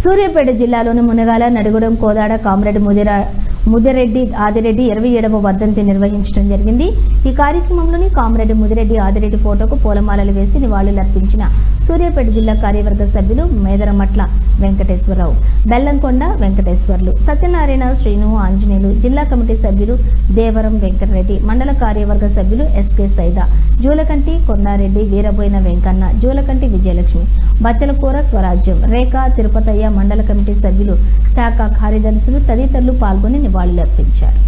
సూర్యాపేట జిల్లాలోని మునగాల నడుగుడం కోదాడ కామరెడ్డి ముదిరా ముదిరెడ్డి ఆదిరెడ్డి ఇరవై ఏడవ వర్ధంతి నిర్వహించడం జరిగింది ఈ కార్యక్రమంలోని కామరెడ్డి ముదిరెడ్డి ఆదిరెడ్డి ఫోటోకు పూలమాలలు వేసి నివాళులర్పించిన సూర్యాపేట జిల్లా కార్యవర్గ సభ్యులు మేదరమట్ల వెంకటేశ్వరరావు బెల్లంకొండ వెంకటేశ్వర్లు సత్యనారాయణ శ్రీను ఆంజనేయులు జిల్లా కమిటీ సభ్యులు దేవరం వెంకటరెడ్డి మండల కార్యవర్గ సభ్యులు ఎస్కే సైదా జూలకంటి కొండారెడ్డి వీరబోయిన వెంకన్న జూలకంటి విజయలక్ష్మి బచ్చలకూర స్వరాజ్యం రేఖ తిరుపతయ్య మండల కమిటీ సభ్యులు శాఖ కార్యదర్శులు తదితరులు పాల్గొని నివాళులర్పించారు